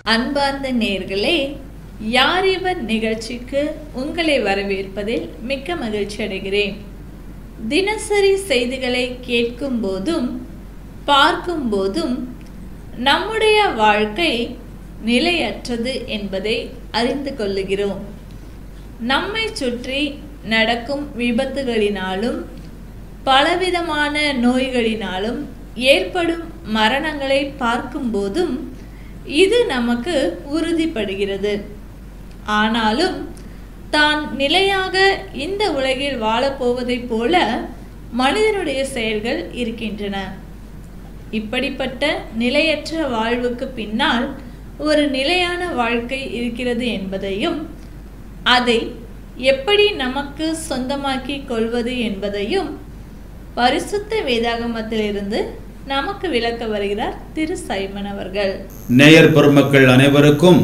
அன்பார்ந்த நேர்களே யார் இவர் நிகழ்ச்சிக்கு உங்களை வரவேற்பதில் மிக்க மகிழ்ச்சி அடைகிறேன் தினசரி செய்திகளை கேட்கும் போதும் பார்க்கும் போதும் நம்முடைய வாழ்க்கை நிலையற்றது என்பதை அறிந்து கொள்ளுகிறோம் நம்மை சுற்றி நடக்கும் விபத்துகளினாலும் பலவிதமான நோய்களினாலும் ஏற்படும் மரணங்களை பார்க்கும்போதும் இது நமக்கு உறுதிப்படுகிறது ஆனாலும் தான் நிலையாக இந்த உலகில் வாழப்போவதைப் போல மனிதனுடைய செயல்கள் இருக்கின்றன இப்படிப்பட்ட நிலையற்ற வாழ்வுக்கு பின்னால் ஒரு நிலையான வாழ்க்கை இருக்கிறது என்பதையும் அதை எப்படி நமக்கு சொந்தமாக்கி கொள்வது என்பதையும் பரிசுத்த வேதாகமத்திலிருந்து நமக்கு விளக்க வருகிறார் திரு சைமன் அவர்கள் நேயர் பெருமக்கள் அனைவருக்கும்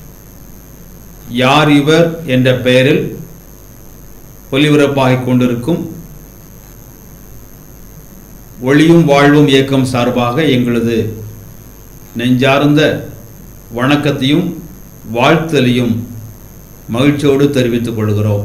யார் இவர் என்ற பெயரில் ஒலிபரப்பாகிக் கொண்டிருக்கும் ஒளியும் வாழ்வும் இயக்கம் சார்பாக எங்களது நெஞ்சார்ந்த வணக்கத்தையும் வாழ்த்தலையும் மகிழ்ச்சியோடு தெரிவித்துக் கொள்கிறோம்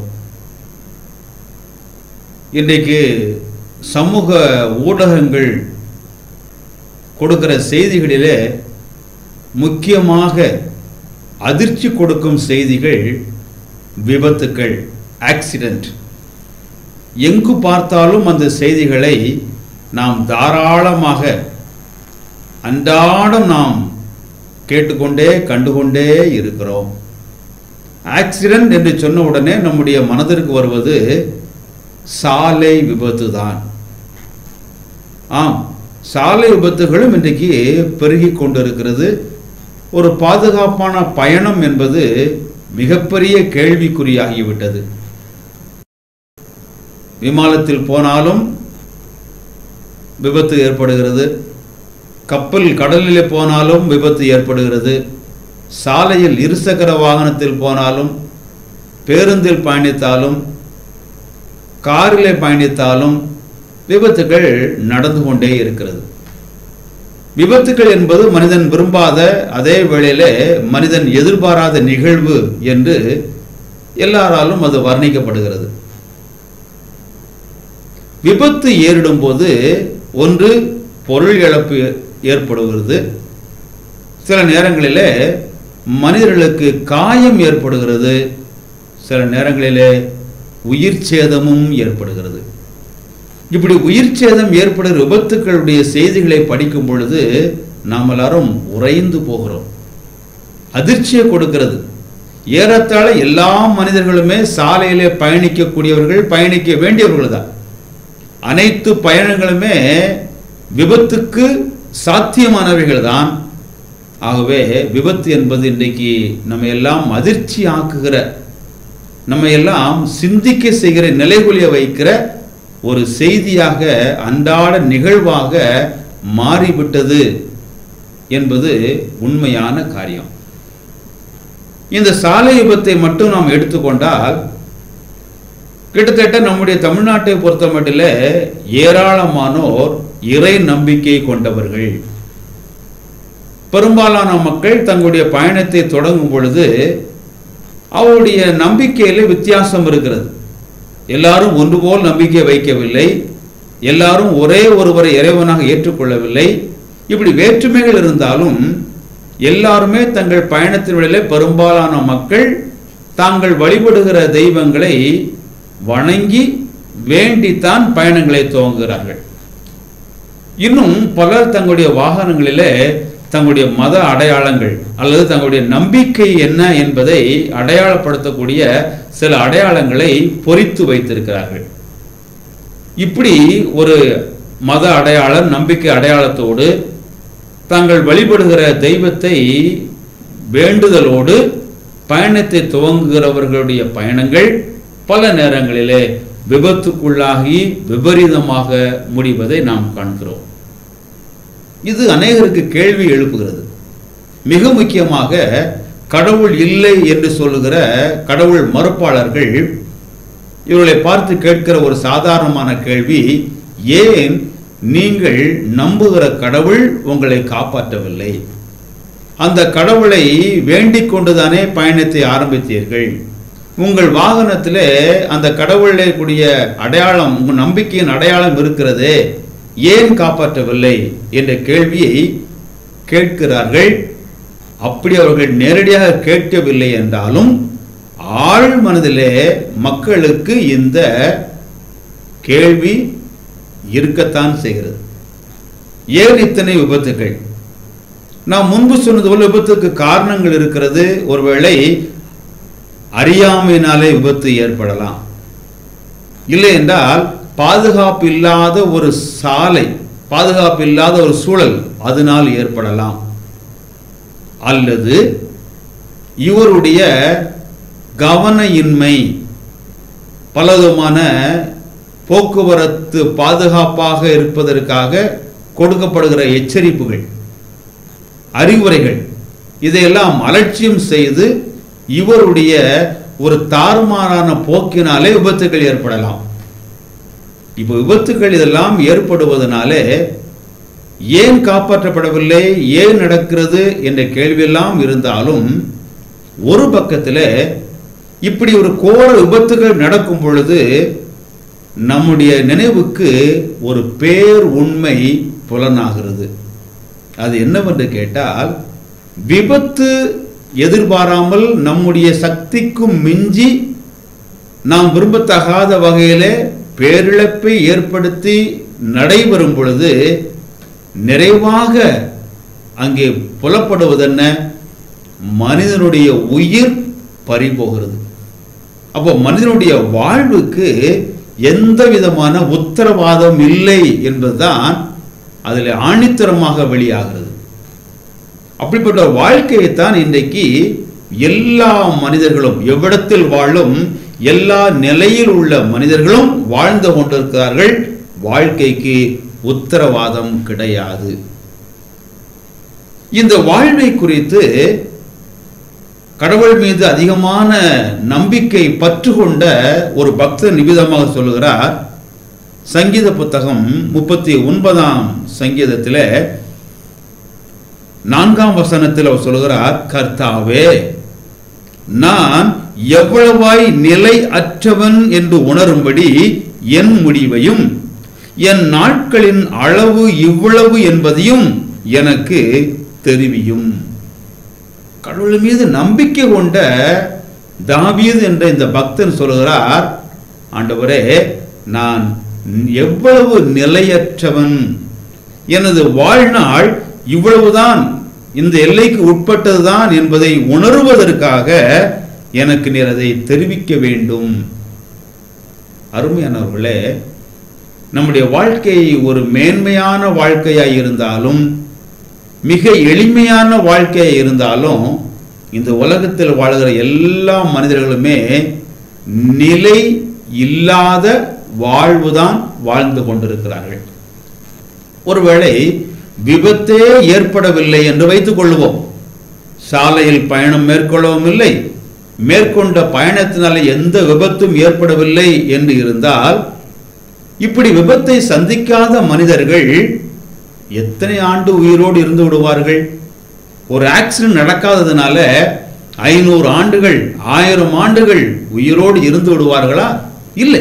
இன்றைக்கு சமூக ஊடகங்கள் கொடுக்கிற செய்திகளிலே முக்கியமாக அதிர்ச்சி கொடுக்கும் செய்திகள் விபத்துக்கள் ஆக்சிடெண்ட் எங்கு பார்த்தாலும் அந்த செய்திகளை நாம் தாராளமாக அன்றாடம் நாம் கேட்டுக்கொண்டே கண்டுகொண்டே இருக்கிறோம் ஆக்சிடென்ட் என்று சொன்ன உடனே நம்முடைய மனதிற்கு வருவது சாலை விபத்து தான் ஆம் சாலை விபத்துகளும் இன்றைக்கு பெருகி கொண்டிருக்கிறது ஒரு பாதுகாப்பான பயணம் என்பது மிகப்பெரிய கேள்விக்குறியாகிவிட்டது விமானத்தில் போனாலும் விபத்து ஏற்படுகிறது கப்பல் கடலிலே போனாலும் விபத்து ஏற்படுகிறது சாலையில் இருசக்கர வாகனத்தில் போனாலும் பேருந்தில் பயணித்தாலும் காரிலே பயணித்தாலும் விபத்துகள் நடந்து கொண்டே இருக்கிறது விபத்துக்கள் என்பது மனிதன் விரும்பாத அதே வேளையிலே மனிதன் எதிர்பாராத நிகழ்வு என்று எல்லாராலும் அது வர்ணிக்கப்படுகிறது விபத்து ஏறிடும் போது ஒன்று பொருள் இழப்பு ஏற்படுகிறது சில நேரங்களிலே மனிதர்களுக்கு காயம் ஏற்படுகிறது சில நேரங்களிலே உயிர் சேதமும் ஏற்படுகிறது இப்படி உயிர் சேதம் ஏற்படுகிற விபத்துக்களுடைய செய்திகளை படிக்கும் பொழுது நாம் எல்லாரும் உறைந்து போகிறோம் அதிர்ச்சியை கொடுக்கிறது ஏறத்தாழ எல்லா மனிதர்களுமே சாலையிலே பயணிக்கக்கூடியவர்கள் பயணிக்க வேண்டியவர்கள் தான் அனைத்து பயணங்களுமே விபத்துக்கு சாத்தியமானவைகள் தான் ஆகவே விபத்து என்பது இன்றைக்கு நம்ம எல்லாம் அதிர்ச்சி ஆக்குகிற நம்ம எல்லாம் சிந்திக்க செய்கிற நிலைகுலிய வைக்கிற ஒரு செய்தியாக அன்றாட நிகழ்வாக மாறிவிட்டது என்பது உண்மையான காரியம் இந்த சாலை விபத்தை மட்டும் நாம் எடுத்துக்கொண்டால் கிட்டத்தட்ட நம்முடைய தமிழ்நாட்டை பொறுத்த மட்டில் ஏராளமானோர் இறை நம்பிக்கை கொண்டவர்கள் பெரும்பாலான மக்கள் தங்களுடைய பயணத்தை தொடங்கும் பொழுது அவருடைய நம்பிக்கையில் வித்தியாசம் இருக்கிறது எல்லாரும் ஒன்று போல் நம்பிக்கை வைக்கவில்லை எல்லாரும் ஒரே ஒருவரை இறைவனாக ஏற்றுக்கொள்ளவில்லை இப்படி வேற்றுமைகள் இருந்தாலும் எல்லாருமே தங்கள் பயணத்தின் வழியிலே பெரும்பாலான மக்கள் தாங்கள் வழிபடுகிற தெய்வங்களை வணங்கி வேண்டித்தான் பயணங்களை துவங்குகிறார்கள் இன்னும் பலர் தங்களுடைய வாகனங்களிலே தங்களுடைய மத அடையாளங்கள் அல்லது தங்களுடைய நம்பிக்கை என்ன என்பதை அடையாளப்படுத்தக்கூடிய சில அடையாளங்களை பொறித்து வைத்திருக்கிறார்கள் இப்படி ஒரு மத அடையாளம் நம்பிக்கை அடையாளத்தோடு தாங்கள் வழிபடுகிற தெய்வத்தை வேண்டுதலோடு பயணத்தை துவங்குகிறவர்களுடைய பயணங்கள் பல நேரங்களிலே விபத்துக்குள்ளாகி விபரீதமாக முடிவதை நாம் காண்கிறோம் இது அநேகருக்கு கேள்வி எழுப்புகிறது மிக முக்கியமாக கடவுள் இல்லை என்று சொல்லுகிற கடவுள் மறுப்பாளர்கள் இவர்களை பார்த்து கேட்கிற ஒரு சாதாரணமான கேள்வி ஏன் நீங்கள் நம்புகிற கடவுள் உங்களை காப்பாற்றவில்லை அந்த கடவுளை வேண்டிக் கொண்டுதானே பயணத்தை ஆரம்பித்தீர்கள் உங்கள் வாகனத்திலே அந்த கடவுளை கூடிய அடையாளம் உங்கள் நம்பிக்கையின் அடையாளம் இருக்கிறதே ஏன் காப்பாற்றவில்லை என்ற கேள்வியை கேட்கிறார்கள் அப்படி அவர்கள் நேரடியாக கேட்கவில்லை என்றாலும் ஆழ் மனதிலே மக்களுக்கு இந்த கேள்வி இருக்கத்தான் செய்கிறது ஏன் இத்தனை விபத்துகள் நான் முன்பு சொன்னது போல விபத்துக்கு காரணங்கள் இருக்கிறது ஒருவேளை அறியாமையினாலே விபத்து ஏற்படலாம் இல்லை என்றால் பாதுகாப்பு இல்லாத ஒரு சாலை பாதுகாப்பு இல்லாத ஒரு சூழல் அதனால் ஏற்படலாம் அல்லது இவருடைய கவன இன்மை பலவிதமான போக்குவரத்து பாதுகாப்பாக இருப்பதற்காக கொடுக்கப்படுகிற எச்சரிப்புகள் அறிவுரைகள் இதையெல்லாம் அலட்சியம் செய்து இவருடைய ஒரு தாறுமாறான போக்கினாலே விபத்துகள் ஏற்படலாம் இப்போ விபத்துகள் இதெல்லாம் ஏற்படுவதனாலே ஏன் காப்பாற்றப்படவில்லை ஏன் நடக்கிறது என்ற கேள்வியெல்லாம் இருந்தாலும் ஒரு பக்கத்தில் இப்படி ஒரு கோர விபத்துகள் நடக்கும் பொழுது நம்முடைய நினைவுக்கு ஒரு பேர் உண்மை புலனாகிறது அது என்னவென்று கேட்டால் விபத்து எதிர்பாராமல் நம்முடைய சக்திக்கும் மிஞ்சி நாம் விரும்பத்தகாத வகையிலே பேரிழப்பை ஏற்படுத்தி நடைபெறும் பொழுது நிறைவாக அங்கே புலப்படுவதென்ன மனிதனுடைய உயிர் பறிபோகிறது அப்போ மனிதனுடைய வாழ்வுக்கு எந்த விதமான உத்தரவாதம் இல்லை என்பதுதான் அதில் ஆணித்தரமாக வெளியாகிறது அப்படிப்பட்ட வாழ்க்கையைத்தான் இன்றைக்கு எல்லா மனிதர்களும் எவ்விடத்தில் வாழும் எல்லா நிலையில் உள்ள மனிதர்களும் வாழ்ந்து கொண்டிருக்கிறார்கள் வாழ்க்கைக்கு உத்தரவாதம் கிடையாது இந்த வாழ்வை குறித்து கடவுள் மீது அதிகமான நம்பிக்கை பற்று கொண்ட ஒரு பக்தர் நிபிதமாக சொல்லுகிறார் சங்கீத புத்தகம் முப்பத்தி ஒன்பதாம் சங்கீதத்தில் நான்காம் வசனத்தில் அவர் சொல்லுகிறார் கர்த்தாவே நான் எவ்வளவாய் நிலை அற்றவன் என்று உணரும்படி என் முடிவையும் என் நாட்களின் அளவு இவ்வளவு என்பதையும் எனக்கு தெரிவியும் கடவுள் மீது நம்பிக்கை கொண்ட தாவீது என்ற இந்த பக்தன் சொல்கிறார் ஆண்டவரே நான் எவ்வளவு நிலையற்றவன் எனது வாழ்நாள் இவ்வளவுதான் இந்த எல்லைக்கு உட்பட்டதுதான் என்பதை உணர்வதற்காக எனக்கு நீர் அதை தெரிவிக்க வேண்டும் அருமையானவர்களே நம்முடைய வாழ்க்கை ஒரு மேன்மையான வாழ்க்கையாய் இருந்தாலும் மிக எளிமையான வாழ்க்கையாக இருந்தாலும் இந்த உலகத்தில் வாழ்கிற எல்லா மனிதர்களுமே நிலை இல்லாத வாழ்வுதான் வாழ்ந்து கொண்டிருக்கிறார்கள் ஒருவேளை விபத்தே ஏற்படவில்லை என்று வைத்துக் கொள்வோம் சாலையில் பயணம் மேற்கொள்ளவும் இல்லை மேற்கொண்ட பயணத்தினால எந்த விபத்தும் ஏற்படவில்லை என்று இருந்தால் இப்படி விபத்தை சந்திக்காத மனிதர்கள் எத்தனை ஆண்டு உயிரோடு இருந்து விடுவார்கள் ஒரு ஆக்சிடென்ட் நடக்காததுனால ஐநூறு ஆண்டுகள் ஆயிரம் ஆண்டுகள் உயிரோடு இருந்து விடுவார்களா இல்லை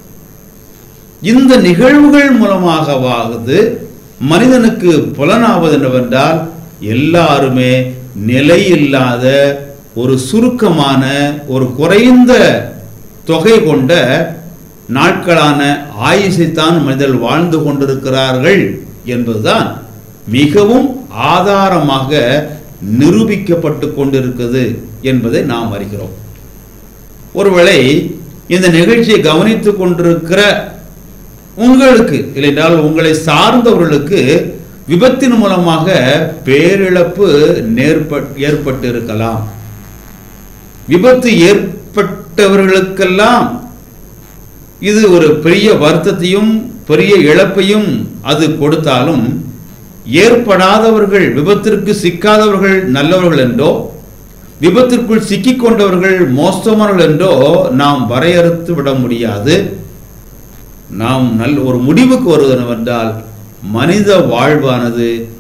இந்த நிகழ்வுகள் மூலமாகவாவது மனிதனுக்கு புலனாவது என்னவென்றால் எல்லாருமே நிலையில்லாத ஒரு சுருக்கமான ஒரு குறைந்த தொகை கொண்ட நாட்களான ஆயுசைத்தான் மனிதர்கள் வாழ்ந்து கொண்டிருக்கிறார்கள் என்பதுதான் மிகவும் ஆதாரமாக நிரூபிக்கப்பட்டு கொண்டிருக்கிறது என்பதை நாம் அறிகிறோம் ஒருவேளை இந்த நிகழ்ச்சியை கவனித்துக் கொண்டிருக்கிற உங்களுக்கு இல்லைன்றால் உங்களை சார்ந்தவர்களுக்கு விபத்தின் மூலமாக பேரிழப்பு நேர்ப ஏற்பட்டு இருக்கலாம் விபத்து ஏற்பட்டவர்களுக்கெல்லாம் இது ஒரு பெரிய வருத்தத்தையும் பெரிய இழப்பையும் அது கொடுத்தாலும் ஏற்படாதவர்கள் விபத்திற்கு சிக்காதவர்கள் நல்லவர்கள் என்றோ விபத்திற்குள் சிக்கிக் கொண்டவர்கள் மோசமானவர்கள் என்றோ நாம் வரையறுத்து விட முடியாது நாம் நல்ல ஒரு முடிவுக்கு வருவதென்றால் மனித வாழ்வானது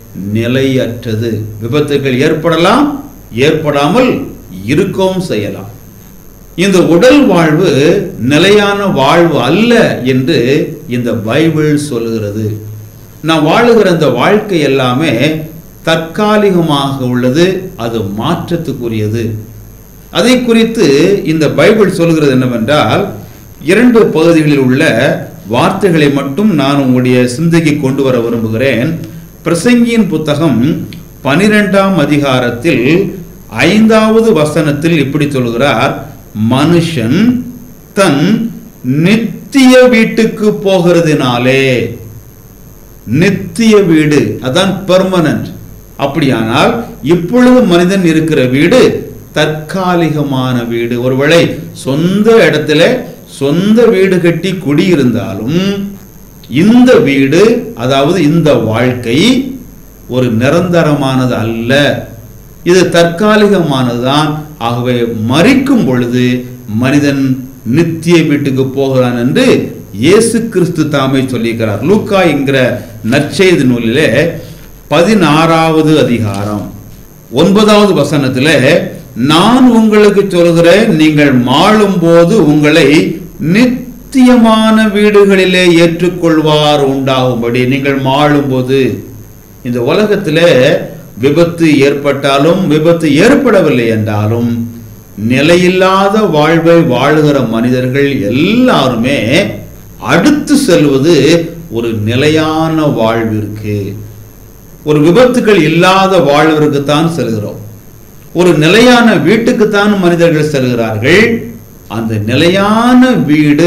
நிலையற்றது விபத்துகள் ஏற்படலாம் ஏற்படாமல் இருக்கவும் செய்யலாம் இந்த உடல் வாழ்வு நிலையான வாழ்வு அல்ல என்று இந்த பைபிள் சொல்லுகிறது நாம் வாழுகிற இந்த வாழ்க்கை எல்லாமே தற்காலிகமாக உள்ளது அது மாற்றத்துக்குரியது அதை குறித்து இந்த பைபிள் சொல்கிறது என்னவென்றால் இரண்டு பகுதிகளில் உள்ள வார்த்தைகளை மட்டும் நான் உங்களுடைய சிந்தைக்கு கொண்டு வர விரும்புகிறேன் பிரசங்கியின் புத்தகம் பனிரெண்டாம் அதிகாரத்தில் ஐந்தாவது வசனத்தில் இப்படி சொல்கிறார் மனுஷன் தன் நித்திய வீட்டுக்கு போகிறதுனாலே நித்திய வீடு அதான் பெர்மனன்ட் அப்படியானால் இப்பொழுது மனிதன் இருக்கிற வீடு தற்காலிகமான வீடு ஒருவேளை சொந்த இடத்துல சொந்த வீடு கட்டி குடியிருந்தாலும் இந்த வீடு அதாவது இந்த வாழ்க்கை ஒரு நிரந்தரமானது அல்ல இது தற்காலிகமானதுதான் ஆகவே மறிக்கும் பொழுது மனிதன் நித்திய வீட்டுக்கு போகிறான் என்று இயேசு கிறிஸ்து தாமே சொல்லியிருக்கிறார் லூக்கா என்கிற நற்செய்தி நூலிலே பதினாறாவது அதிகாரம் ஒன்பதாவது வசனத்திலே நான் உங்களுக்கு சொல்கிறேன் நீங்கள் மாளும் போது உங்களை நித்தியமான வீடுகளிலே ஏற்றுக்கொள்வார் உண்டாகும்படி நீங்கள் மாளும் போது இந்த உலகத்திலே விபத்து ஏற்பட்டாலும் விபத்து ஏற்படவில்லை என்றாலும் நிலையில்லாத வாழ்வை வாழுகிற மனிதர்கள் எல்லாருமே அடுத்து செல்வது ஒரு நிலையான வாழ்விற்கு ஒரு விபத்துகள் இல்லாத வாழ்விற்குத்தான் செல்கிறோம் ஒரு நிலையான வீட்டுக்குத்தான் மனிதர்கள் செல்கிறார்கள் அந்த நிலையான வீடு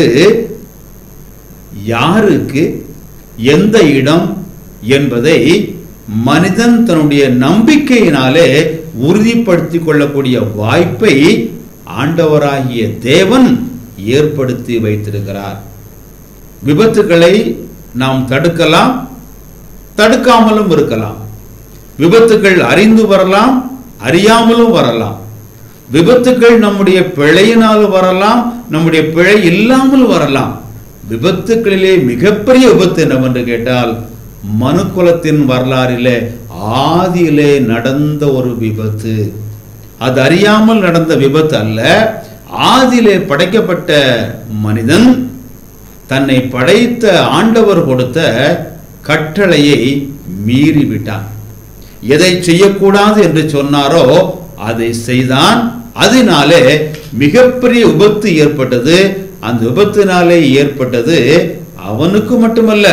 யாருக்கு எந்த இடம் என்பதை மனிதன் தன்னுடைய நம்பிக்கையினாலே உறுதிப்படுத்திக் கொள்ளக்கூடிய வாய்ப்பை ஆண்டவராகிய தேவன் ஏற்படுத்தி வைத்திருக்கிறார் விபத்துகளை நாம் தடுக்கலாம் தடுக்காமலும் இருக்கலாம் விபத்துகள் அறிந்து வரலாம் அறியாமலும் வரலாம் விபத்துகள் நம்முடைய பிழையினால் வரலாம் நம்முடைய பிழை இல்லாமல் வரலாம் விபத்துக்களிலே மிகப்பெரிய விபத்து என்னவென்று கேட்டால் மனுக்குலத்தின் வரலாறிலே ஆதியிலே நடந்த ஒரு விபத்து அது அறியாமல் நடந்த விபத்து அல்ல ஆதியிலே படைக்கப்பட்ட மனிதன் தன்னை படைத்த ஆண்டவர் கொடுத்த கட்டளையை மீறிவிட்டான் எதை செய்யக்கூடாது என்று சொன்னாரோ அதை செய்தான் அதனாலே மிகப்பெரிய விபத்து ஏற்பட்டது அந்த விபத்தினாலே ஏற்பட்டது அவனுக்கு மட்டுமல்ல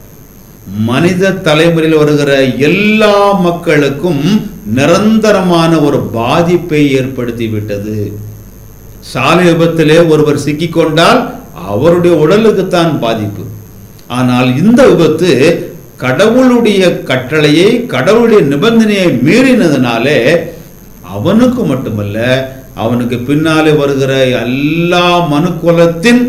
மனித தலைமுறையில் வருகிற எல்லா மக்களுக்கும் நிரந்தரமான ஒரு பாதிப்பை ஏற்படுத்தி விட்டது சாலை விபத்திலே ஒருவர் சிக்கிக்கொண்டால் அவருடைய உடலுக்குத்தான் பாதிப்பு ஆனால் இந்த விபத்து கடவுளுடைய கட்டளையை கடவுளுடைய நிபந்தனையை மீறினதுனாலே அவனுக்கு மட்டுமல்ல அவனுக்கு பின்னாலே வருகிற எல்லா மனுக்குலத்தின்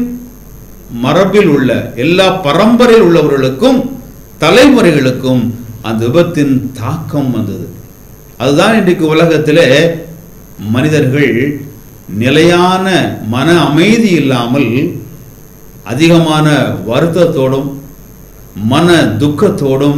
மரபில் உள்ள எல்லா பரம்பரையில் உள்ளவர்களுக்கும் தலைமுறைகளுக்கும் அந்த விபத்தின் தாக்கம் வந்தது அதுதான் இன்றைக்கு உலகத்திலே மனிதர்கள் நிலையான மன அமைதி இல்லாமல் அதிகமான வருத்தத்தோடும் மன துக்கத்தோடும்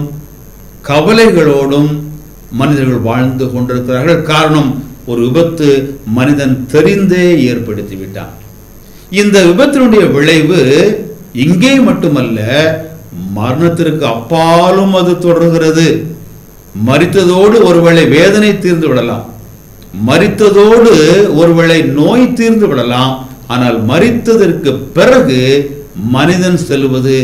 கவலைகளோடும் மனிதர்கள் வாழ்ந்து கொண்டிருக்கிறார்கள் காரணம் ஒரு விபத்து மனிதன் தெரிந்தே ஏற்படுத்தி விட்டான் இந்த விபத்தினுடைய விளைவு இங்கே மட்டுமல்ல மரணத்திற்கு அப்பாலும் அது தொடர்கிறது மரித்ததோடு ஒருவேளை வேதனை தீர்ந்து விடலாம் மரித்ததோடு ஒருவேளை நோய் தீர்ந்து விடலாம் ஆனால் மரித்ததற்கு பிறகு மனிதன் செல்வது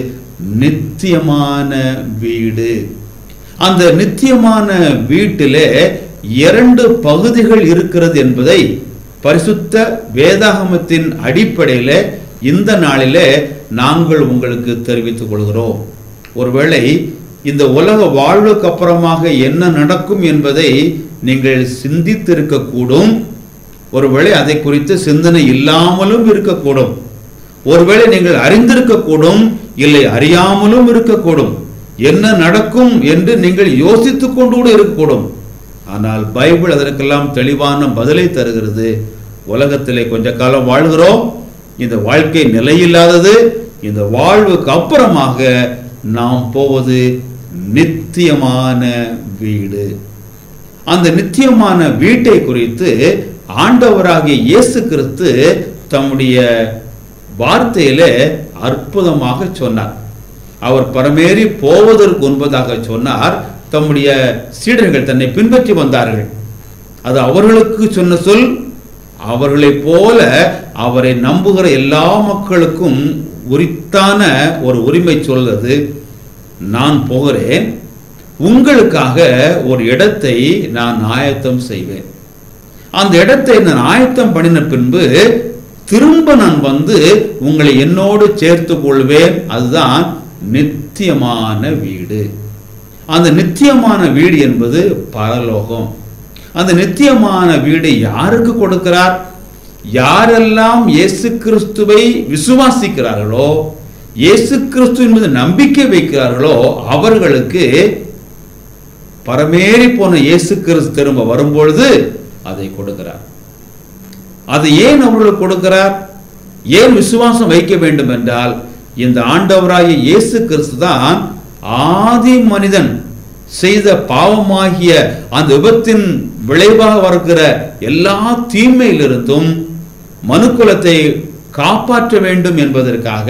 நித்தியமான வீடு அந்த நித்தியமான வீட்டிலே இரண்டு பகுதிகள் இருக்கிறது என்பதை பரிசுத்த வேதாகமத்தின் அடிப்படையில் இந்த நாளிலே நாங்கள் உங்களுக்கு தெரிவித்துக் கொள்கிறோம் ஒருவேளை இந்த உலக வாழ்வுக்கு அப்புறமாக என்ன நடக்கும் என்பதை நீங்கள் சிந்தித்திருக்கக்கூடும் ஒருவேளை அதை குறித்து சிந்தனை இல்லாமலும் இருக்கக்கூடும் ஒருவேளை நீங்கள் அறிந்திருக்கக்கூடும் இல்லை அறியாமலும் இருக்கக்கூடும் என்ன நடக்கும் என்று நீங்கள் யோசித்துக் கொண்டு கூட இருக்கக்கூடும் ஆனால் பைபிள் அதற்கெல்லாம் தெளிவான பதிலை தருகிறது உலகத்திலே கொஞ்ச காலம் வாழ்கிறோம் இந்த வாழ்க்கை நிலையில்லாதது இந்த வாழ்வுக்கு அப்புறமாக நாம் போவது நித்தியமான வீடு அந்த நித்தியமான வீட்டை குறித்து ஆண்டவராகிய இயேசு கிறிஸ்து தம்முடைய வார்த்தையிலே அற்புதமாக சொன்னார் அவர் பரமேறி போவதற்கு முன்பதாக சொன்னார் தம்முடைய சீடர்கள் தன்னை பின்பற்றி வந்தார்கள் அது அவர்களுக்கு சொன்ன சொல் அவர்களைப் போல அவரை நம்புகிற எல்லா மக்களுக்கும் உரித்தான ஒரு உரிமை சொல்றது நான் போகிறேன் உங்களுக்காக ஒரு இடத்தை நான் ஆயத்தம் செய்வேன் அந்த இடத்தை நான் ஆயத்தம் பண்ணின பின்பு திரும்ப நான் வந்து உங்களை என்னோடு சேர்த்து கொள்வேன் அதுதான் நித்தியமான வீடு அந்த நித்தியமான வீடு என்பது பரலோகம் அந்த நித்தியமான வீடு யாருக்கு கொடுக்கிறார் யாரெல்லாம் இயேசு கிறிஸ்துவை விசுவாசிக்கிறார்களோ இயேசு கிறிஸ்துவின் மீது நம்பிக்கை வைக்கிறார்களோ அவர்களுக்கு பரமேறி போன இயேசு கிறிஸ்து திரும்ப வரும்பொழுது அதை கொடுக்கிறார் அது ஏன் அவர்களுக்கு கொடுக்கிறார் ஏன் விசுவாசம் வைக்க வேண்டும் என்றால் இந்த ஆண்டவராகிய இயேசு கிறிஸ்து தான் ஆதி மனிதன் செய்த பாவமாகிய அந்த விபத்தின் விளைவாக வருகிற எல்லா தீமையிலிருந்தும் மனுக்குலத்தை காப்பாற்ற வேண்டும் என்பதற்காக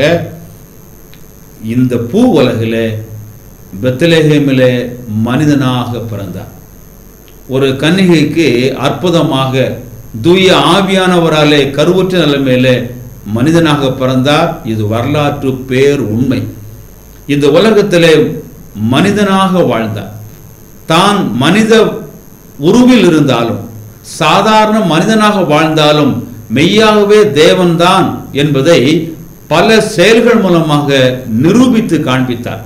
இந்த பூ உலகிலே பெத்தலேஹேமிலே மனிதனாக பிறந்தார் ஒரு கன்னிகைக்கு அற்புதமாக தூய ஆவியானவராலே கருவுற்ற நிலைமையிலே மனிதனாக பிறந்தார் இது வரலாற்று பேர் உண்மை இந்த உலகத்திலே மனிதனாக வாழ்ந்தார் தான் மனித உருவில் இருந்தாலும் சாதாரண மனிதனாக வாழ்ந்தாலும் மெய்யாகவே தேவன்தான் என்பதை பல செயல்கள் மூலமாக நிரூபித்து காண்பித்தார்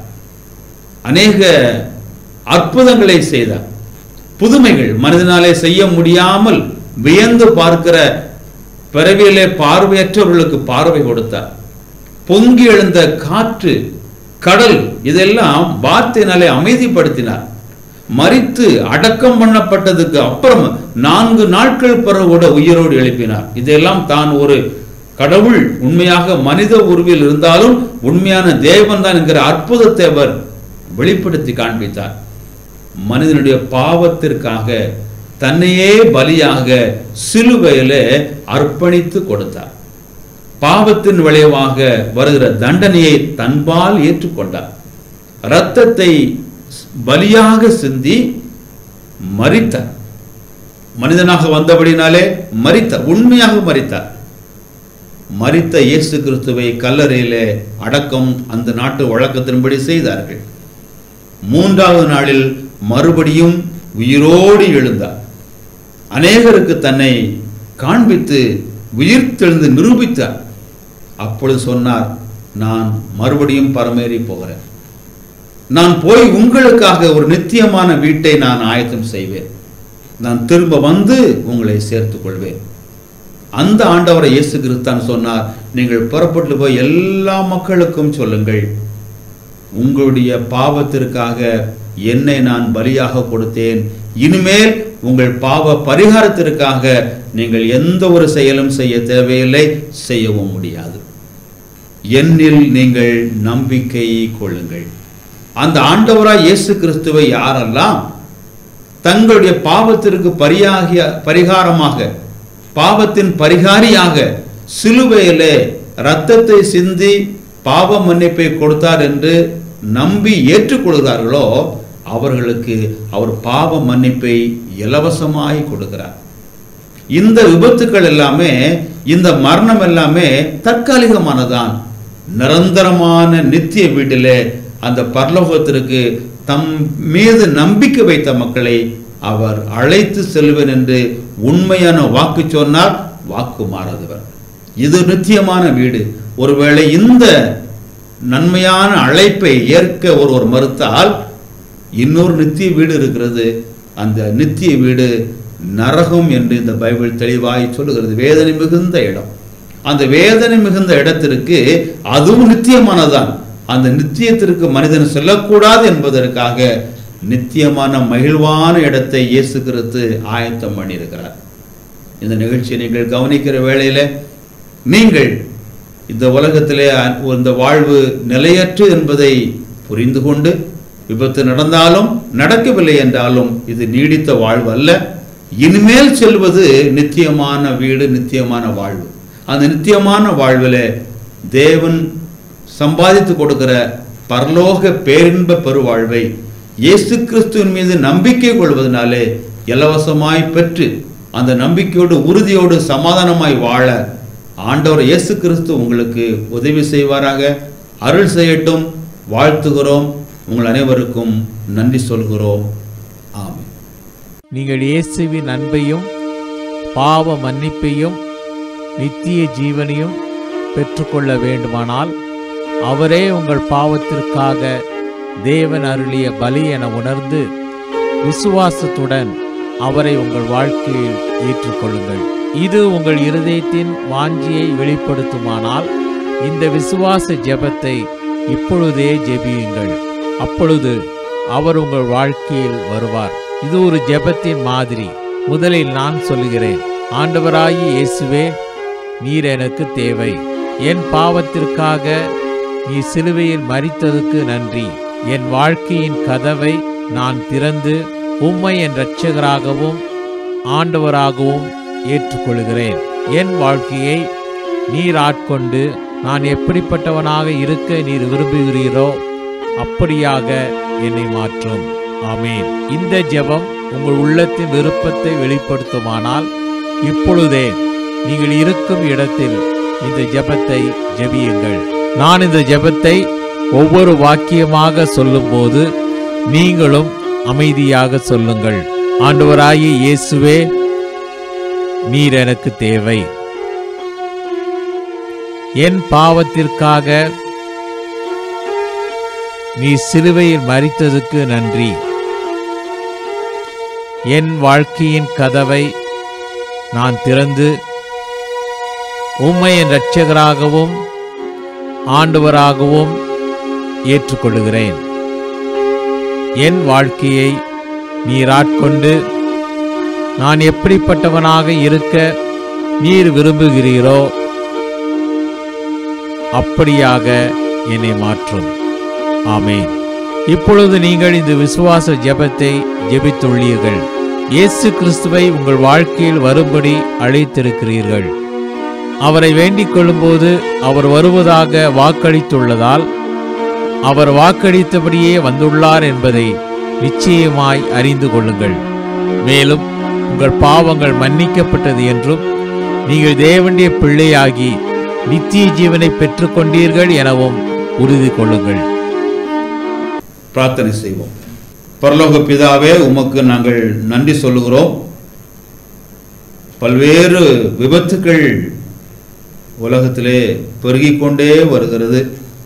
அநேக அற்புதங்களை செய்தார் புதுமைகள் மனிதனாலே செய்ய முடியாமல் வியந்து பார்க்கிற பிறவியிலே பார்வையற்றவர்களுக்கு பார்வை கொடுத்தார் பொங்கி எழுந்த காற்று கடல் இதெல்லாம் வார்த்தையினாலே அமைதிப்படுத்தினார் மறித்து அடக்கம் பண்ணப்பட்டதுக்கு அப்புறம் நான்கு நாட்கள் பிறகு கூட உயிரோடு எழுப்பினார் இதெல்லாம் தான் ஒரு கடவுள் உண்மையாக மனித உருவில் இருந்தாலும் உண்மையான தேவன் தான் என்கிற அற்புதத்தை அவர் வெளிப்படுத்தி காண்பித்தார் மனிதனுடைய பாவத்திற்காக தன்னையே பலியாக சிலுவையிலே அர்ப்பணித்து கொடுத்தார் பாவத்தின் விளைவாக வருகிற தண்டனையை தன்பால் ஏற்றுக்கொண்டார் இரத்தத்தை பலியாக சிந்தி மரித்தார் மனிதனாக வந்தபடினாலே மரித்தார் உண்மையாக மரித்தார் மரித்த இயேசு கிறிஸ்துவை கல்லறையிலே அடக்கம் அந்த நாட்டு வழக்கத்தின்படி செய்தார்கள் மூன்றாவது நாளில் மறுபடியும் உயிரோடு எழுந்தார் அநேகருக்கு தன்னை காண்பித்து உயிர்த்தெழுந்து நிரூபித்தார் அப்பொழுது சொன்னார் நான் மறுபடியும் பரமேறி போகிறேன் நான் போய் உங்களுக்காக ஒரு நித்தியமான வீட்டை நான் ஆயத்தம் செய்வேன் நான் திரும்ப வந்து உங்களை சேர்த்துக் கொள்வேன் அந்த ஆண்டவரை இயேசு கிறிஸ்தான் சொன்னார் நீங்கள் புறப்பட்டு போய் எல்லா மக்களுக்கும் சொல்லுங்கள் உங்களுடைய பாவத்திற்காக என்னை நான் பலியாக கொடுத்தேன் இனிமேல் உங்கள் பாவ பரிகாரத்திற்காக நீங்கள் எந்த ஒரு செயலும் செய்ய தேவையில்லை செய்யவும் முடியாது என்னில் நீங்கள் நம்பிக்கை கொள்ளுங்கள் அந்த ஆண்டவராய் இயேசு கிறிஸ்துவை யாரெல்லாம் தங்களுடைய பாவத்திற்கு பரியாகிய பரிகாரமாக பாவத்தின் பரிகாரியாக சிலுவையிலே இரத்தத்தை சிந்தி பாவ மன்னிப்பை கொடுத்தார் என்று நம்பி ஏற்றுக்கொள்கிறார்களோ அவர்களுக்கு அவர் பாவ மன்னிப்பை இலவசமாய் கொடுக்கிறார் இந்த விபத்துக்கள் எல்லாமே இந்த மரணம் எல்லாமே தற்காலிகமானதான் நிரந்தரமான நித்திய வீட்டிலே அந்த பரலோகத்திற்கு தம் மீது நம்பிக்கை வைத்த மக்களை அவர் அழைத்து செல்வேன் என்று உண்மையான வாக்கு சொன்னார் வாக்கு மாறாதவர் இது நித்தியமான வீடு ஒருவேளை இந்த நன்மையான அழைப்பை ஏற்க ஒருவர் மறுத்தால் இன்னொரு நித்திய வீடு இருக்கிறது அந்த நித்திய வீடு நரகம் என்று இந்த பைபிள் தெளிவாய் சொல்லுகிறது வேதனை மிகுந்த இடம் அந்த வேதனை மிகுந்த இடத்திற்கு அதுவும் நித்தியமானதான் அந்த நித்தியத்திற்கு மனிதன் செல்லக்கூடாது என்பதற்காக நித்தியமான மகிழ்வான இடத்தை இயேசு கிறிஸ்து ஆயத்தம் பண்ணியிருக்கிறார் இந்த நிகழ்ச்சியை நீங்கள் கவனிக்கிற வேளையில நீங்கள் இந்த உலகத்திலே இந்த வாழ்வு நிலையற்று என்பதை புரிந்து கொண்டு விபத்து நடந்தாலும் நடக்கவில்லை என்றாலும் இது நீடித்த வாழ்வு அல்ல இனிமேல் செல்வது நித்தியமான வீடு நித்தியமான வாழ்வு அந்த நித்தியமான வாழ்விலே தேவன் சம்பாதித்து கொடுக்கிற பரலோக பேரின்ப பெருவாழ்வை இயேசு கிறிஸ்துவின் மீது நம்பிக்கை கொள்வதனாலே இலவசமாய் பெற்று அந்த நம்பிக்கையோடு உறுதியோடு சமாதானமாய் வாழ ஆண்டவர் இயேசு கிறிஸ்து உங்களுக்கு உதவி செய்வாராக அருள் செய்யட்டும் வாழ்த்துகிறோம் உங்கள் அனைவருக்கும் நன்றி சொல்கிறோம் ஆமென் நீங்கள் இயேசுவின் அன்பையும் பாவ மன்னிப்பையும் நித்திய ஜீவனையும் பெற்றுக்கொள்ள வேண்டுமானால் அவரே உங்கள் பாவத்திற்காக தேவன் அருளிய பலி என உணர்ந்து விசுவாசத்துடன் அவரை உங்கள் வாழ்க்கையில் ஏற்றுக்கொள்ளுங்கள் இது உங்கள் இருதயத்தின் வாஞ்சியை வெளிப்படுத்துமானால் இந்த விசுவாச ஜெபத்தை இப்பொழுதே ஜெபியுங்கள் அப்பொழுது அவர் உங்கள் வாழ்க்கையில் வருவார் இது ஒரு ஜெபத்தின் மாதிரி முதலில் நான் சொல்லுகிறேன் ஆண்டவராகி இயேசுவே நீர் எனக்கு தேவை என் பாவத்திற்காக நீ சிலுவையில் மரித்ததுக்கு நன்றி என் வாழ்க்கையின் கதவை நான் திறந்து உம்மை என் இரட்சகராகவும் ஆண்டவராகவும் ஏற்றுக்கொள்கிறேன் என் வாழ்க்கையை நீர் ஆட்கொண்டு நான் எப்படிப்பட்டவனாக இருக்க நீர் விரும்புகிறீரோ அப்படியாக என்னை மாற்றும் ஆமேன் இந்த ஜெபம் உங்கள் உள்ளத்தின் விருப்பத்தை வெளிப்படுத்துமானால் இப்பொழுதே நீங்கள் இருக்கும் இடத்தில் இந்த ஜெபத்தை ஜெபியுங்கள் நான் இந்த ஜெபத்தை ஒவ்வொரு வாக்கியமாக சொல்லும்போது நீங்களும் அமைதியாக சொல்லுங்கள் ஆண்டவராகிய இயேசுவே நீர் எனக்கு தேவை என் பாவத்திற்காக நீ சிலுவையில் மரித்ததுக்கு நன்றி என் வாழ்க்கையின் கதவை நான் திறந்து உம்மை என் இரட்சகராகவும் ஆண்டவராகவும் ஏற்றுக்கொள்கிறேன் என் வாழ்க்கையை நீர் ஆட்கொண்டு நான் எப்படிப்பட்டவனாக இருக்க நீர் விரும்புகிறீரோ அப்படியாக என்னை மாற்றும் ஆமென் இப்பொழுது நீங்கள் இந்த விசுவாச ஜெபத்தை ஜெபித்துள்ளீர்கள் இயேசு கிறிஸ்துவை உங்கள் வாழ்க்கையில் வரும்படி அழைத்திருக்கிறீர்கள் அவரை வேண்டிக் கொள்ளும்போது அவர் வருவதாக வாக்களித்துள்ளதால் அவர் வாக்களித்தபடியே வந்துள்ளார் என்பதை நிச்சயமாய் அறிந்து கொள்ளுங்கள் மேலும் உங்கள் பாவங்கள் மன்னிக்கப்பட்டது என்றும் நீங்கள் தேவனுடைய பிள்ளையாகி நித்திய ஜீவனை பெற்றுக்கொண்டீர்கள் எனவும் உறுதி கொள்ளுங்கள் பிரார்த்தனை செய்வோம் பரலோக பிதாவே உமக்கு நாங்கள் நன்றி சொல்லுகிறோம் பல்வேறு விபத்துக்கள் உலகத்திலே பெருகிக் கொண்டே வருகிறது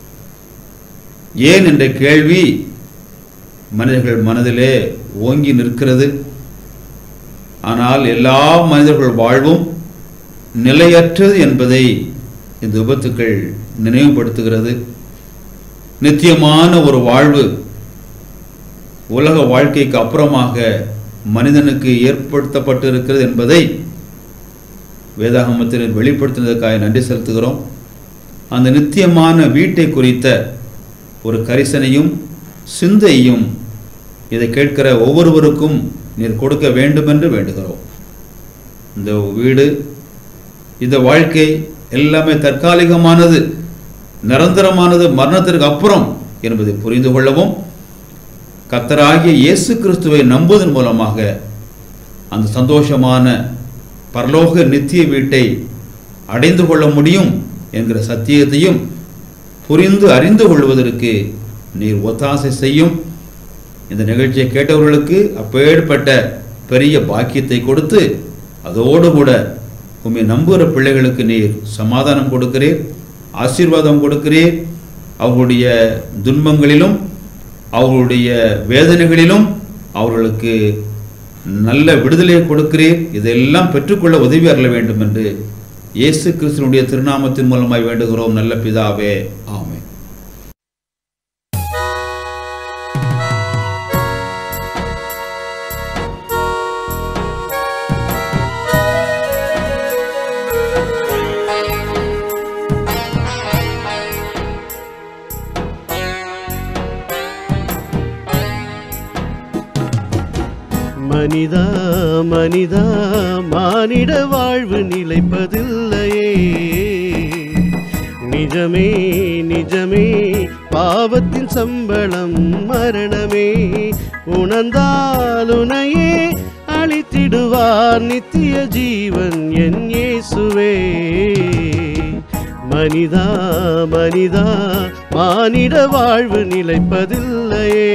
ஏன் என்ற கேள்வி மனிதர்கள் மனதிலே ஓங்கி நிற்கிறது ஆனால் எல்லா மனிதர்கள் வாழ்வும் நிலையற்றது என்பதை இந்த விபத்துக்கள் நினைவுபடுத்துகிறது நித்தியமான ஒரு வாழ்வு உலக வாழ்க்கைக்கு அப்புறமாக மனிதனுக்கு ஏற்படுத்தப்பட்டு இருக்கிறது என்பதை வேதாகமத்தில் வெளிப்படுத்தினதற்காக நன்றி செலுத்துகிறோம் அந்த நித்தியமான வீட்டை குறித்த ஒரு கரிசனையும் சிந்தையும் இதை கேட்கிற ஒவ்வொருவருக்கும் நீர் கொடுக்க வேண்டும் என்று வேண்டுகிறோம் இந்த வீடு இந்த வாழ்க்கை எல்லாமே தற்காலிகமானது நிரந்தரமானது மரணத்திற்கு அப்புறம் என்பதை புரிந்து கொள்ளவும் கத்தராகிய இயேசு கிறிஸ்துவை நம்புவதன் மூலமாக அந்த சந்தோஷமான பரலோக நித்திய வீட்டை அடைந்து கொள்ள முடியும் என்கிற சத்தியத்தையும் புரிந்து அறிந்து கொள்வதற்கு நீர் ஒத்தாசை செய்யும் இந்த நிகழ்ச்சியை கேட்டவர்களுக்கு அப்பேற்பட்ட பெரிய பாக்கியத்தை கொடுத்து அதோடு கூட உம்மை நம்புகிற பிள்ளைகளுக்கு நீர் சமாதானம் கொடுக்கிறீர் ஆசீர்வாதம் கொடுக்கிறீர் அவர்களுடைய துன்பங்களிலும் அவர்களுடைய வேதனைகளிலும் அவர்களுக்கு நல்ல விடுதலையை கொடுக்கிறீர் இதெல்லாம் பெற்றுக்கொள்ள உதவி அருள வேண்டும் என்று இயேசு கிறிஸ்துனுடைய திருநாமத்தின் மூலமாய் வேண்டுகிறோம் நல்ல பிதாவே ஆமென் மனிதா மனிதா மானிட வாழ்வு நிலைப்பதில்லையே நிஜமே நிஜமே பாவத்தின் சம்பளம் மரணமே உணர்ந்தாலுனையே அழித்திடுவார் நித்திய ஜீவன் என் இயேசுவே மனிதா மனிதா மானிட வாழ்வு நிலைப்பதில்லையே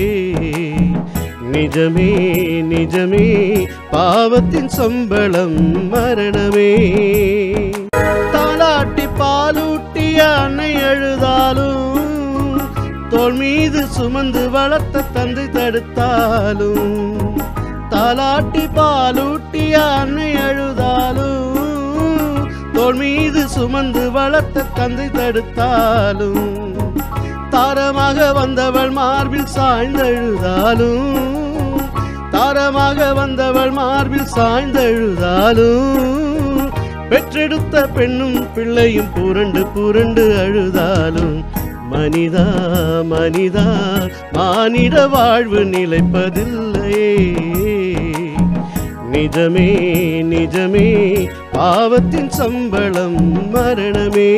நிஜமே நிஜமே பாவத்தின் சம்பளம் மரணமே தாலாட்டி பாலூட்டிய அன்னை அழுதாலும் தோள் மீது சுமந்து வளர்த்த தந்தை தடுத்தாலும் தாலாட்டி பாலூட்டிய அன்னை அழுதாலும் தோள் மீது சுமந்து வளர்த்த தந்தை தடுத்தாலும் தாரமாக வந்தவள் மார்பில் சாய்ந்தழுதாலும் தாரமாக வந்தவள் மார்பில் சாய்ந்தழுதாலும் பெற்றெடுத்த பெண்ணும் பிள்ளையும் புரண்டு புரண்டு அழுதாலும் மனிதா மனிதா மானிட வாழ்வு நிலைப்பதில்லையே நிஜமே நிஜமே பாவத்தின் சம்பளம் மரணமே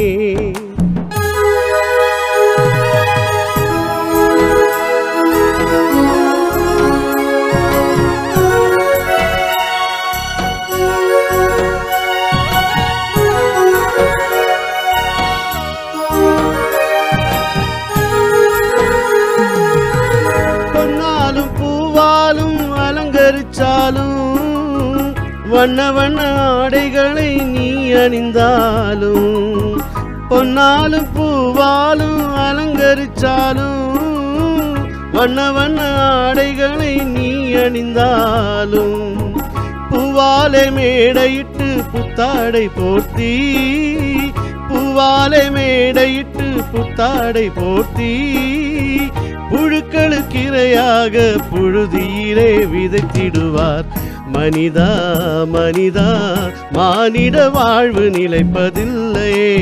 பொன்னாலும் பூவாலும் அலங்கரிச்சாலும் வண்ண வண்ண ஆடைகளை நீ அணிந்தாலும் பொன்னாலும் பூவாலும் அலங்கரிச்சாலும் வண்ண வண்ண ஆடைகளை நீ அணிந்தாலும் பூவாலை மேடையிட்டு புத்தாடை போர்த்தி பூவாலை மேடையிட்டு புத்தாடை போர்த்தி புழுக்களுக்கு இரையாக புழுதியிலே விதைத்திடுவார் மனிதா மனிதா மானிட வாழ்வு நிலைப்பதில்லையே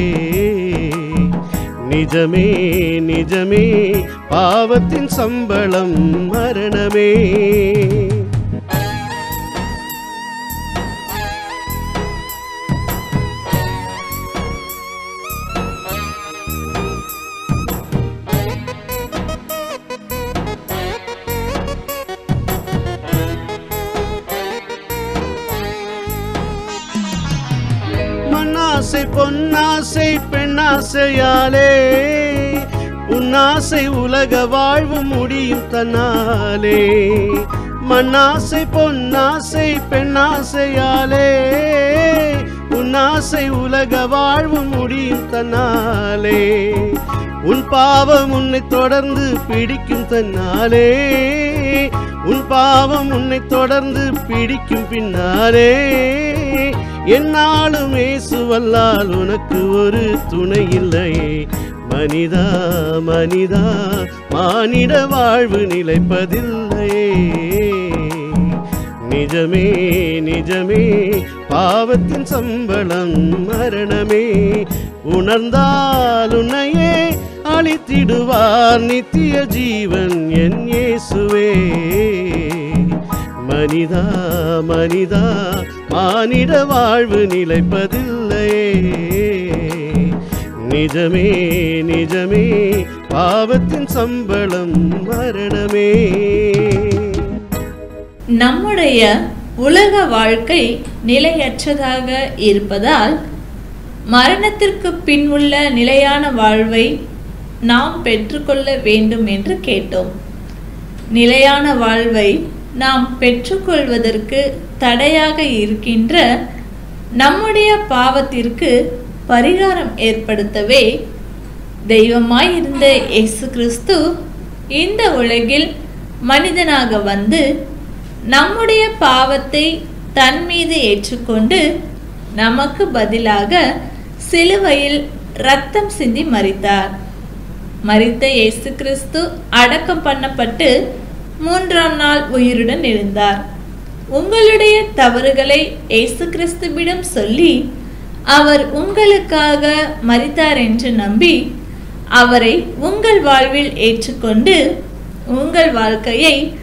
நிஜமே நிஜமே பாவத்தின் சம்பளம் மரணமே மண்ணாசை பொன்னாசை பெண்ணாசையாலே உன்னாசை உலக வாழ்வு முடியும் தன்னாலே மண்ணாசை பொன்னாசை பெண்ணாசையாலே உன்னாசை உலக வாழ்வு முடியும் தன்னாலே உன் பாவம் உன்னை தொடர்ந்து பிடிக்கும் தன்னாலே உன் பாவம் உன்னை தொடர்ந்து பிடிக்கும் பின்னாலே என்னாலும் ஏசுவல்லால் உனக்கு ஒரு துணை இல்லையே மனிதா மனிதா மானிட வாழ்வு நிலைப்பதில்லையே நிஜமே நிஜமே பாவத்தின் சம்பளம் மரணமே உணர்ந்தால் உன்னையே அழித்திடுவார் நித்திய ஜீவன் என் இயேசுவே மனிதா மனிதா மானிட வாழ்வு நிலைப்பதில்லையே நிஜமே நிஜமே பாவத்தின் சம்பளம் மரணமே நம்முடைய உலக வாழ்க்கை நிலையற்றதாக இருப்பதால் மரணத்திற்கு பின் உள்ள நிலையான வாழ்வை நாம் பெற்றுக்கொள்ள வேண்டும் என்று கேட்டோம் நிலையான வாழ்வை நாம் பெற்றுக்கொள்வதற்கு தடையாக இருக்கின்ற நம்முடைய பாவத்திற்கு பரிகாரம் ஏற்படுத்தவே தெய்வமாய் இருந்த இயேசு கிறிஸ்து இந்த உலகில் மனிதனாக வந்து நம்முடைய பாவத்தை தன் மீது ஏற்றுக்கொண்டு நமக்கு பதிலாக சிலுவையில் ரத்தம் சிந்தி மரித்தார் மரித்த இயேசு கிறிஸ்து அடக்கம் பண்ணப்பட்டு மூன்றாம் நாள் உயிருடன் எழுந்தார் உங்களுடைய தவறுகளை இயேசு கிறிஸ்துவிடம் சொல்லி அவர் உங்களுக்காக மரித்தார் என்று நம்பி அவரை உங்கள் வாழ்வில் ஏற்றுக்கொண்டு உங்கள் வாழ்க்கையை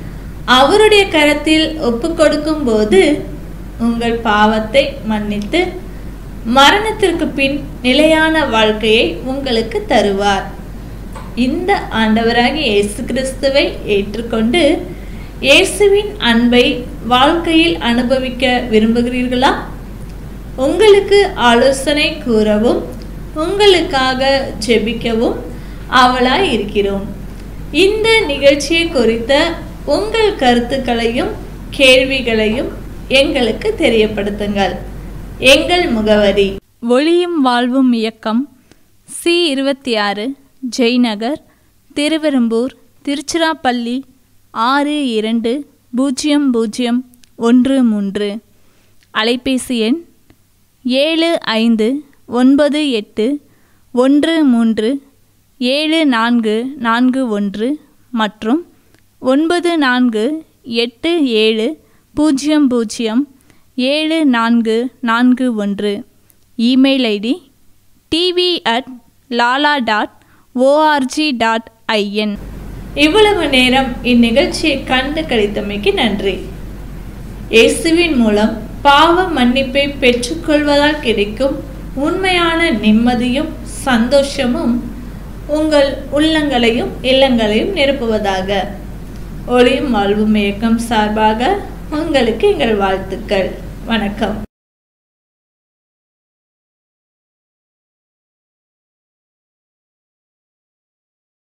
அவருடைய கரத்தில் ஒப்பு கொடுக்கும்போது உங்கள் பாவத்தை மன்னித்து மரணத்திற்கு பின் நிலையான வாழ்க்கையை உங்களுக்கு தருவார் இந்த ஆண்டவராகிய இயேசு கிறிஸ்துவை ஏற்றுக்கொண்டு இயேசுவின் அன்பை வாழ்க்கையில் அனுபவிக்க விரும்புகிறீர்களா உங்களுக்கு ஆலோசனை கூறவும் உங்களுக்காக ஜெபிக்கவும் ஆவலாய் இருக்கிறோம் இந்த நிகழ்ச்சியை குறித்த உங்கள் கருத்துக்களையும் கேள்விகளையும் எங்களுக்கு தெரியப்படுத்துங்கள் எங்கள் முகவரி ஒளியும் வாழ்வும் இயக்கம் சி இருபத்தி ஆறு ஜெய்நகர் திருவெரும்பூர் திருச்சிராப்பள்ளி ஆறு இரண்டு பூஜ்ஜியம் பூஜ்ஜியம் ஒன்று மூன்று அலைபேசி எண் ஏழு ஐந்து ஒன்பது எட்டு ஒன்று மூன்று ஏழு நான்கு நான்கு ஒன்று மற்றும் ஒன்பது நான்கு எட்டு ஏழு பூஜ்ஜியம் பூஜ்ஜியம் ஏழு நான்கு நான்கு ஒன்று email ID TV at lala dot ORG dot IN இவ்வளவு நேரம் இந்நிகழ்ச்சியை கண்டு கழித்தமைக்கு நன்றி இயேசுவின் மூலம் பாவ மன்னிப்பை பெற்றுக்கொள்வதால் கிடைக்கும் உண்மையான நிம்மதியும் சந்தோஷமும் உங்கள் உள்ளங்களையும் இல்லங்களையும் நிரப்புவதாக ஒளியும் வாழ்வும் இயக்கம் சார்பாக உங்களுக்கு எங்கள் வாழ்த்துக்கள் வணக்கம்